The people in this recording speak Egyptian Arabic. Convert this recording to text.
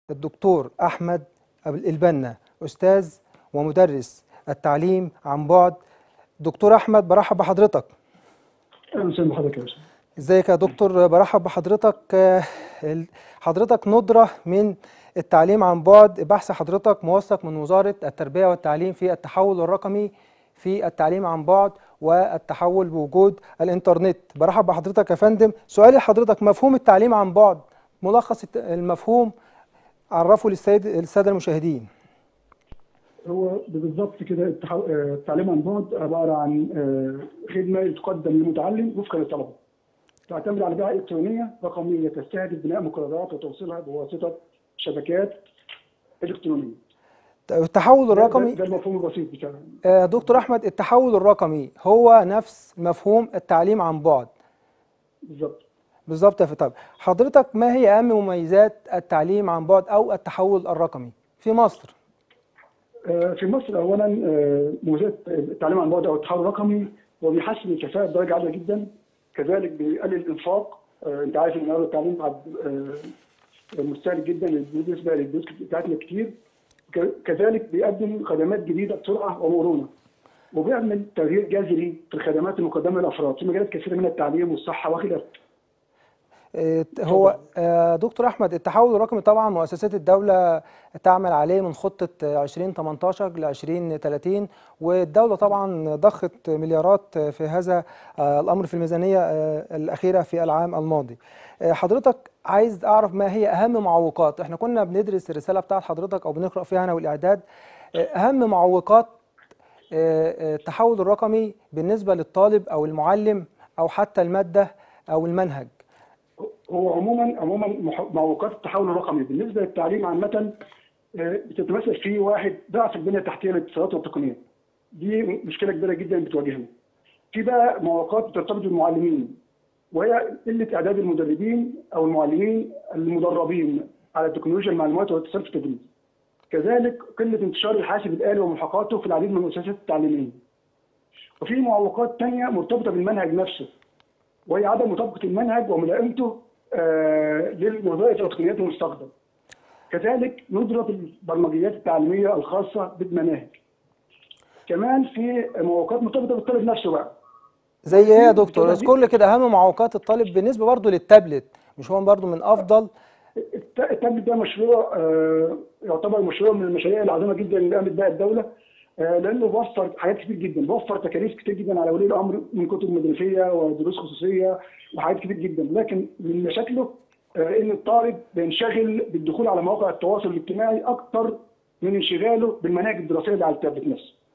الدكتور أحمد البنا أستاذ ومدرس التعليم عن بعد دكتور أحمد برحب بحضرتك اهلا وسهلا بحضرتك يا باشا ازيك يا دكتور برحب بحضرتك آه، ال- حضرتك ندرة من التعليم عن بعد بحث حضرتك موثق من وزارة التربية والتعليم في التحول الرقمي في التعليم عن بعد والتحول بوجود الإنترنت برحب بحضرتك يا فندم سؤالي لحضرتك مفهوم التعليم عن بعد ملخص الت- المفهوم عرفه للسيد السادة المشاهدين هو بالظبط كده التح- آه، التعليم عن بعد عباره عن آه، خدمه تقدم للمتعلم وفقا للطلبه. تعتمد على بيئه الكترونيه رقميه تستهدف بناء مقررات وتوصيلها بواسطه شبكات الكترونيه. التحول ده- الرقمي ده, ده المفهوم البسيط بتاعه. آه، دكتور أحمد التحول الرقمي هو نفس مفهوم التعليم عن بعد بالظبط. بالظبط يا فتى طب حضرتك ما هي اهم مميزات التعليم عن بعد او التحول الرقمي في مصر آه، في مصر اولا آه، مميزات التعليم عن بعد او التحول الرقمي هو بيحسن الكفاءه بدرجه عاليه جدا كذلك بيقلل الانفاق آه، انت عارف ان النهارده التعليم بعد آه، مستهلك جدا بالنسبه للفلوس بتاعتنا كتير ك- كذلك بيقدم خدمات جديده بسرعه ومرونه وبيعمل تغيير جذري في الخدمات المقدمه للافراد في مجالات كثيره من التعليم والصحه وخلافه آه، هو آه، دكتور احمد التحول الرقمي طبعا مؤسسات الدوله تعمل عليه من خطه آه، 2018 ل 2030 والدوله طبعا ضخت مليارات آه، في هذا آه، الامر في الميزانيه آه، الاخيره في العام الماضي آه، حضرتك عايز اعرف ما هي اهم معوقات احنا كنا بندرس الرساله بتاعت حضرتك او بنقرا فيها انا والاعداد آه، اهم معوقات آه، آه، التحول الرقمي بالنسبه للطالب او المعلم او حتى الماده او المنهج هو عموما عموما مح- معوقات التحول الرقمي بالنسبه للتعليم عامه آه، بتتمثل في واحد ضعف البنيه التحتيه للاتصالات والتقنيات. دي مشكله كبيره جدا بتواجهنا. في بقى معوقات بترتبط بالمعلمين وهي قله اعداد المدربين او المعلمين المدربين على تكنولوجيا المعلومات والاتصال في التدريس. كذلك قله انتشار الحاسب الالي وملحقاته في العديد من المؤسسات التعليميه. وفي معوقات ثانيه مرتبطه بالمنهج نفسه وهي عدم مطابقه المنهج وملائمته آه، للوظائف والتقنيات المستخدمه. كذلك ندرة البرمجيات التعليميه الخاصه بالمناهج. كمان في معوقات مرتبطه بالطالب نفسه بقى. زي ايه يا دكتور الطلبة دي- اذكر لي كده اهم معوقات الطالب بالنسبه برضو للتابلت مش هو برضو من افضل الت- التابلت ده مشروع آه، يعتبر مشروع من المشاريع العظيمه جدا اللي قامت بها الدوله آه، لانه بوفر حاجات كتير جدا بوفر تكاليف كتير جدا على ولي الامر من كتب مدرسيه ودروس خصوصيه وحاجات كتير جدا لكن من مشاكله آه، ان الطالب بينشغل بالدخول على مواقع التواصل الاجتماعي اكتر من انشغاله بالمناهج الدراسيه اللي على التابلت نفسه